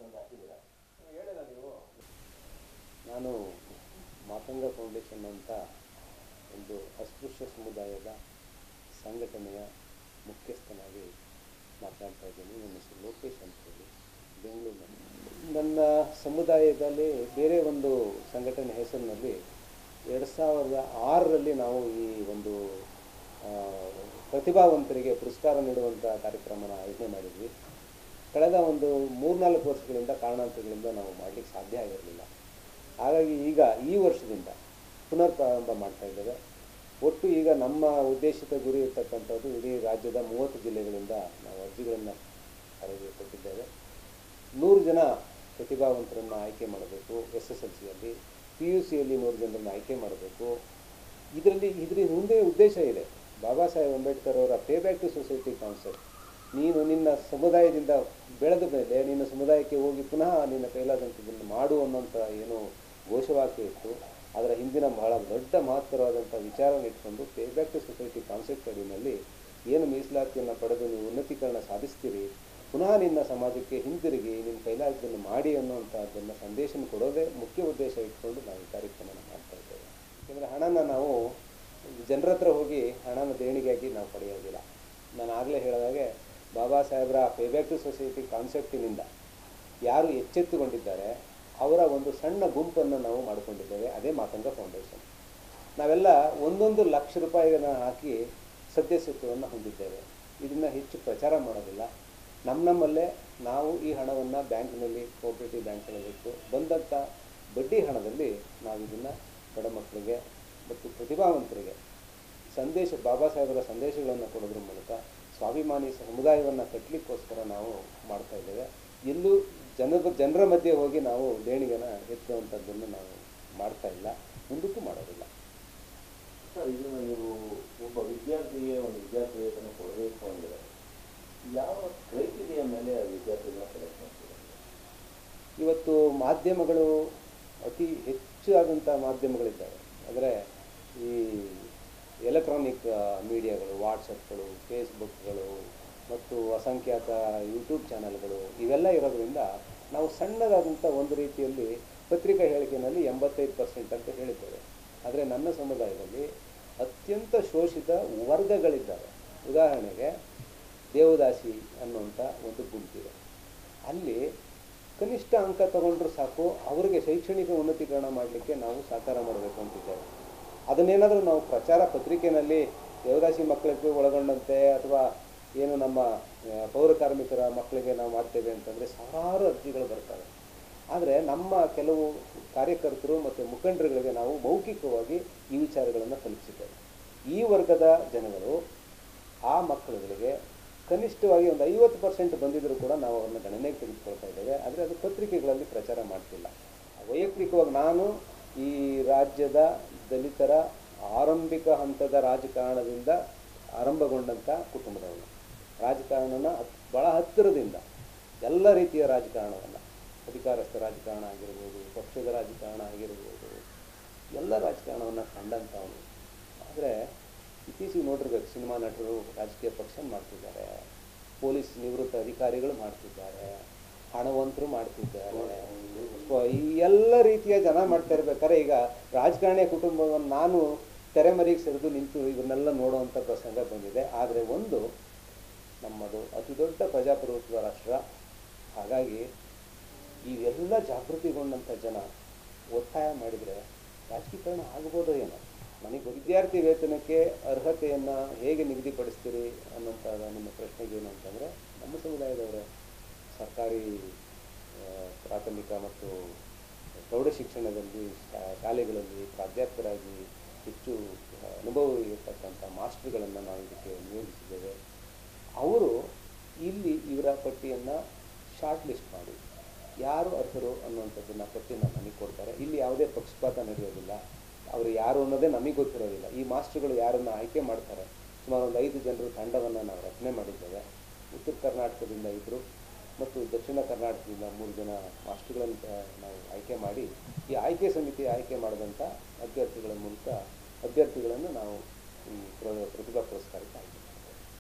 ತಂದು ಹಾಕಿದ್ದೀರಾ ಹೇಳಿಲ್ಲ ನೀವು ನಾನು ಮಾತಂಗ ಫೌಂಡೇಶನ್ ಅಂತ ಒಂದು ಅಸ್ಪೃಶ್ಯ ಸಮುದಾಯದ ಸಂಘಟನೆಯ ಮುಖ್ಯಸ್ಥನಾಗಿ ಮಾತನಾಡ್ತಾ ಇದ್ದೀನಿ ನನ್ನ ಹೆಸರು ಲೋಕೇಶ್ ಅಂತ ಹೇಳಿ ಬೆಂಗಳೂರಿನಲ್ಲಿ ನನ್ನ ಸಮುದಾಯದಲ್ಲಿ ಬೇರೆ ಒಂದು ಸಂಘಟನೆ ಹೆಸರಿನಲ್ಲಿ ಎರಡು ಸಾವಿರದ ಆರರಲ್ಲಿ ನಾವು ಈ ಒಂದು ಆ, ಪ್ರತಿಭಾವಂತರಿಗೆ ಪುರಸ್ಕಾರ ನೀಡುವಂಥ ಕಾರ್ಯಕ್ರಮನ ಆಯೋಜನೆ ಮಾಡಿದ್ವಿ ಕಳೆದ ಒಂದು ಮೂರ್ನಾಲ್ಕು ವರ್ಷಗಳಿಂದ ಕಾರಣಾಂತರಗಳಿಂದ ನಾವು ಮಾಡಲಿಕ್ಕೆ ಸಾಧ್ಯ ಆಗಿರಲಿಲ್ಲ ಹಾಗಾಗಿ ಈಗ ಈ ವರ್ಷದಿಂದ ಪುನರ್ ಪ್ರಾರಂಭ ಮಾಡ್ತಾ ಇದ್ದೇವೆ ಒಟ್ಟು ಈಗ ನಮ್ಮ ಉದ್ದೇಶಿತ ಗುರಿ ಇರ್ತಕ್ಕಂಥದ್ದು ಇಡೀ ರಾಜ್ಯದ ಮೂವತ್ತು ಜಿಲ್ಲೆಗಳಿಂದ ನಾವು ಅರ್ಜಿಗಳನ್ನು ಕರೆದು ಕೊಟ್ಟಿದ್ದೇವೆ ನೂರು ಜನ ಪ್ರತಿಭಾವಂತರನ್ನು ಆಯ್ಕೆ ಮಾಡಬೇಕು ಎಸ್ ಎಸ್ ಎಲ್ ಸಿಯಲ್ಲಿ ಪಿ ಯು ಸಿಯಲ್ಲಿ ನೂರು ಜನರನ್ನು ಆಯ್ಕೆ ಮಾಡಬೇಕು ಇದರಲ್ಲಿ ಇದ್ರ ಮುಂದೆ ಉದ್ದೇಶ ಇದೆ ಬಾಬಾ ಸಾಹೇಬ್ ಅಂಬೇಡ್ಕರ್ ಅವರ pay back to society concept ನೀನು ನಿನ್ನ ಸಮುದಾಯದಿಂದ ಬೆಳೆದ ಮೇಲೆ ನಿನ್ನ ಸಮುದಾಯಕ್ಕೆ ಹೋಗಿ ಪುನಃ ನಿನ್ನ ಕೈಲಾದಂಥದ್ದನ್ನು ಮಾಡು ಅನ್ನೋಂಥ ಏನು ಘೋಷವಾಕ್ಯ ಇತ್ತು ಅದರ ಹಿಂದಿನ ಬಹಳ ದೊಡ್ಡ ಮಹತ್ತರವಾದಂಥ ವಿಚಾರವನ್ನು ಇಟ್ಕೊಂಡು pay back to society concept ಅಡಿನಲ್ಲಿ ಏನು ಮೀಸಲಾತಿಯನ್ನು ಪಡೆದು ನೀವು ಉನ್ನತೀಕರಣ ಸಾಧಿಸ್ತೀರಿ ಪುನಃ ನಿನ್ನ ಸಮಾಜಕ್ಕೆ ಹಿಂದಿರುಗಿ ನಿನ್ನ ಕೈಲಾದನ್ನು ಮಾಡಿ ಅನ್ನುವಂಥದ್ದನ್ನು ಸಂದೇಶ ಕೊಡೋದೇ ಮುಖ್ಯ ಉದ್ದೇಶ ಇಟ್ಕೊಂಡು ನಾವು ಈ ಕಾರ್ಯಕ್ರಮನ ಮಾಡ್ತಾ ಇದ್ದೇವೆ ಯಾಕೆಂದರೆ ಹಣನ ನಾವು ಜನರ ಹತ್ರ ಹೋಗಿ ಹಣನ ದೇಣಿಗೆಯಾಗಿ ನಾವು ಪಡೆಯೋದಿಲ್ಲ ನಾನು ಆಗಲೇ ಹೇಳಿದಾಗೆ ಬಾಬಾ ಸಾಹೇಬ್ರ ಪೇಬ್ಯಾಕ್ ಟು ಸೊಸೈಟಿ ಕಾನ್ಸೆಪ್ಟಿನಿಂದ ಯಾರು ಎಚ್ಚೆತ್ತುಕೊಂಡಿದ್ದಾರೆ ಅವರ ಒಂದು ಸಣ್ಣ ಗುಂಪನ್ನು ನಾವು ಮಾಡಿಕೊಂಡಿದ್ದೇವೆ ಅದೇ ಮಾತಂಗ ಫೌಂಡೇಶನ್ ನಾವೆಲ್ಲ ಒಂದೊಂದು ಲಕ್ಷ ರೂಪಾಯಿಯನ್ನು ಹಾಕಿ ಸದಸ್ಯತ್ವವನ್ನು ಹೊಂದಿದ್ದೇವೆ ಇದನ್ನು ಹೆಚ್ಚು ಪ್ರಚಾರ ಮಾಡೋದಿಲ್ಲ ನಮ್ಮ ನಮ್ಮಲ್ಲೇ ನಾವು ಈ ಹಣವನ್ನು ಬ್ಯಾಂಕ್ನಲ್ಲಿ ಕೋಆಪರೇಟಿವ್ ಬ್ಯಾಂಕ್ಗಳಲ್ಲಿ ಇಟ್ಟು ಬಂದಂಥ ಬಡ್ಡಿ ಹಣದಲ್ಲಿ ನಾವು ಇದನ್ನು ಬಡ ಮಕ್ಕಳಿಗೆ ಮತ್ತು ಪ್ರತಿಭಾವಂತರಿಗೆ ಸಂದೇಶ ಬಾಬಾ ಸಾಹೇಬರ ಸಂದೇಶಗಳನ್ನು ಕೊಡೋದ್ರ ಮೂಲಕ ಸ್ವಾಭಿಮಾನಿ ಸಮುದಾಯವನ್ನು ಕಟ್ಟಲಿಕ್ಕೋಸ್ಕರ ನಾವು ಮಾಡ್ತಾ ಇದ್ದೇವೆ ಎಲ್ಲೂ ಜನರ ಜನರ ಮಧ್ಯೆ ಹೋಗಿ ನಾವು ದೇಣಿಗೆನ ಎತ್ತುವಂಥದ್ದನ್ನು ನಾವು ಮಾಡ್ತಾ ಇಲ್ಲ ಮುಂದಕ್ಕೂ ಮಾಡೋದಿಲ್ಲ ಸರ್ ಇದನ್ನು ನೀವು ಒಬ್ಬ ವಿದ್ಯಾರ್ಥಿಗೆ ಒಂದು ವಿದ್ಯಾರ್ಥಿ ವೇತನ ಕೊಡಬೇಕು ಅಂದರೆ ಯಾವ ಕ್ರೈಟೀರಿಯಾ ಮೇಲೆ ಆ ವಿದ್ಯಾರ್ಥಿಗಳನ್ನ ಸೆಲೆಕ್ಟ್ ಮಾಡ್ತೀರಾ ಇವತ್ತು ಮಾಧ್ಯಮಗಳು ಅತಿ ಹೆಚ್ಚು ಆದಂಥ ಮಾಧ್ಯಮಗಳಿದ್ದಾವೆ ಅಂದರೆ ಈ ಎಲೆಕ್ಟ್ರಾನಿಕ್ ಮೀಡಿಯಾಗಳು ವಾಟ್ಸಪ್ಗಳು ಫೇಸ್ಬುಕ್ಗಳು ಮತ್ತು ಅಸಂಖ್ಯಾತ ಯೂಟ್ಯೂಬ್ ಚಾನಲ್ಗಳು ಇವೆಲ್ಲ ಇರೋದ್ರಿಂದ ನಾವು ಸಣ್ಣದಾದಂಥ ಒಂದು ರೀತಿಯಲ್ಲಿ ಪತ್ರಿಕಾ ಹೇಳಿಕೆಯಲ್ಲಿ ಎಂಬತ್ತೈದು ಪರ್ಸೆಂಟ್ ಅಂತ ಹೇಳಿದ್ದೇವೆ ಆದರೆ ನನ್ನ ಸಮುದಾಯದಲ್ಲಿ ಅತ್ಯಂತ ಶೋಷಿತ ವರ್ಗಗಳಿದ್ದಾವೆ ಉದಾಹರಣೆಗೆ ದೇವದಾಸಿ ಅನ್ನುವಂಥ ಒಂದು ಗುಂಪಿದೆ ಅಲ್ಲಿ ಕನಿಷ್ಠ ಅಂಕ ತಗೊಂಡ್ರು ಸಾಕು ಅವರಿಗೆ ಶೈಕ್ಷಣಿಕ ಉನ್ನತೀಕರಣ ಮಾಡಲಿಕ್ಕೆ ನಾವು ಸಹಕಾರ ಮಾಡಬೇಕು ಅಂತಿದ್ದೇವೆ ಅದನ್ನೇನಾದರೂ ನಾವು ಪ್ರಚಾರ ಪತ್ರಿಕೆಯಲ್ಲಿ ದೇವದಾಸಿ ಮಕ್ಕಳಿಗೆ ಒಳಗೊಂಡಂತೆ ಅಥವಾ ಏನು ನಮ್ಮ ಆ, ಪೌರ ಕಾರ್ಮಿಕರ ಮಕ್ಕಳಿಗೆ ನಾವು ಮಾಡ್ತೇವೆ ಅಂತಂದರೆ ಸಾವಿರಾರು ಅರ್ಜಿಗಳು ಬರ್ತವೆ ಆದರೆ ನಮ್ಮ ಕೆಲವು ಕಾರ್ಯಕರ್ತರು ಮತ್ತು ಮುಖಂಡರುಗಳಿಗೆ ನಾವು ಮೌಖಿಕವಾಗಿ ಈ ವಿಚಾರಗಳನ್ನು ತಲುಪಿಸಿದ್ದೇವೆ ಈ ವರ್ಗದ ಜನಗಳು ಆ ಮಕ್ಕಳುಗಳಿಗೆ ಕನಿಷ್ಠವಾಗಿ ಒಂದು ಐವತ್ತು ಪರ್ಸೆಂಟ್ ಬಂದಿದ್ದರೂ ಕೂಡ ನಾವು ಅವ್ರನ್ನ ಗಣನೆಗೆ ತೆಗೆದುಕೊಳ್ತಾ ಇದ್ದೇವೆ ಆದರೆ ಅದು ಪತ್ರಿಕೆಗಳಲ್ಲಿ ಪ್ರಚಾರ ಮಾಡ್ತಿಲ್ಲ ವೈಯಕ್ತಿಕವಾಗಿ ನಾನು ಈ ರಾಜ್ಯದ ದಲಿತರ ಆರಂಭಿಕ ಹಂತದ ರಾಜಕಾರಣದಿಂದ ಆರಂಭಗೊಂಡಂಥ ಕುಟುಂಬದವನು ರಾಜಕಾರಣನ ಹತ್- ಬಹಳ ಹತ್ತಿರದಿಂದ ಎಲ್ಲ ರೀತಿಯ ರಾಜಕಾರಣವನ್ನು ಅಧಿಕಾರಸ್ಥ ರಾಜಕಾರಣ ಆಗಿರ್ಬೋದು ಪಕ್ಷದ ರಾಜಕಾರಣ ಆಗಿರ್ಬೋದು ಎಲ್ಲ ರಾಜಕಾರಣವನ್ನು ಕಂಡಂಥವನು ಆದರೆ ಇತ್ತೀಚೆಗೆ ನೋಡಿರ್ಬೇಕು ಸಿನಿಮಾ ನಟರು ರಾಜಕೀಯ ಪಕ್ಷ ಮಾಡ್ತಿದ್ದಾರೆ ಪೊಲೀಸ್ ನಿವೃತ್ತ ಅಧಿಕಾರಿಗಳು ಮಾಡ್ತಿದ್ದಾರೆ ಹಣವಂತರು ಮಾಡ್ತಿದ್ದಾರೆ ಸ್ವ- ಈ ಎಲ್ಲ ರೀತಿಯ ಜನ ಮಾಡ್ತಾ ಇರ್ಬೇಕಾದ್ರೆ ಈಗ ರಾಜಕಾರಣಿಯ ಕುಟುಂಬವನ್ನು ನಾನು ತೆರೆಮರೆಗೆ ಸರಿದು ನಿಂತು ಇವನ್ನೆಲ್ಲ ನೋಡುವಂಥ ಪ್ರಸಂಗ ಬಂದಿದೆ ಆದರೆ ಒಂದು ನಮ್ಮದು ಅತಿ ದೊಡ್ಡ ಪ್ರಜಾಪ್ರಭುತ್ವ ರಾಷ್ಟ್ರ ಹಾಗಾಗಿ ಇವೆಲ್ಲ ಜಾಗೃತಿಗೊಂಡಂಥ ಜನ ಒತ್ತಾಯ ಮಾಡಿದರೆ ರಾಜಕೀಕರಣ ಆಗ್ಬೋದೋ ಏನೋ ನನಗೆ ವಿದ್ಯಾರ್ಥಿ ವೇತನಕ್ಕೆ ಅರ್ಹತೆಯನ್ನು ಹೇಗೆ ನಿಗದಿಪಡಿಸ್ತೀರಿ ಅನ್ನೋಂಥ ನಿಮ್ಮ ಪ್ರಶ್ನೆಗೆ ಏನು ಅಂತಂದರೆ ನಮ್ಮ ಸಮುದಾಯದವರೇ ಸರ್ಕಾರಿ ಆ, ಪ್ರಾಥಮಿಕ ಮತ್ತು ಪ್ರೌಢ ಶಿಕ್ಷಣದಲ್ಲಿ ಶಾ- ಶಾಲೆಗಳಲ್ಲಿ ಪ್ರಾಧ್ಯಾಪಕರಾಗಿ ಹೆಚ್ಚು ಆ, ಅನುಭವ ಇರತಕ್ಕಂಥ ಮಾಸ್ಟರ್ಗಳನ್ನು ನಾವು ಇದಕ್ಕೆ ನಿಯೋಜಿಸಿದ್ದೇವೆ ಅವರು ಇಲ್ಲಿ ಇವರ ಪಟ್ಟಿಯನ್ನು ಶಾರ್ಟ್ ಲಿಸ್ಟ್ ಮಾಡಿ ಯಾರು ಅರ್ಹರು ಅನ್ನುವಂಥದ್ದನ್ನು ಪಟ್ಟಿಯನ್ನು ನಮಗೆ ಕೊಡ್ತಾರೆ ಇಲ್ಲಿ ಯಾವುದೇ ಪಕ್ಷಪಾತ ನಡೆಯೋದಿಲ್ಲ ಅವರು ಯಾರು ಅನ್ನೋದೇ ನಮಗೆ ಗೊತ್ತಿರೋದಿಲ್ಲ ಈ ಮಾಸ್ಟರ್ಗಳು ಯಾರನ್ನು ಆಯ್ಕೆ ಮಾಡ್ತಾರೆ ಸುಮಾರು ಒಂದು ಐದು ಜನರು ತಂಡವನ್ನು ನಾವು ರಚನೆ ಮಾಡಿದ್ದೇವೆ ಉತ್ತರ ಕರ್ನಾಟಕದಿಂದ ಇಬ್ಬರು ಮತ್ತು ದಕ್ಷಿಣ ಕರ್ನಾಟಕದಿಂದ ಮೂರು ಜನ ಮಾಸ್ಟರ್ಗಳನ್ನು ತ- ನಾವು ಆಯ್ಕೆ ಮಾಡಿ ಈ ಆಯ್ಕೆ ಸಮಿತಿ ಆಯ್ಕೆ ಮಾಡಿದಂಥ ಅಭ್ಯರ್ಥಿಗಳ ಮೂಲಕ ಅಭ್ಯರ್ಥಿಗಳನ್ನು ನಾವು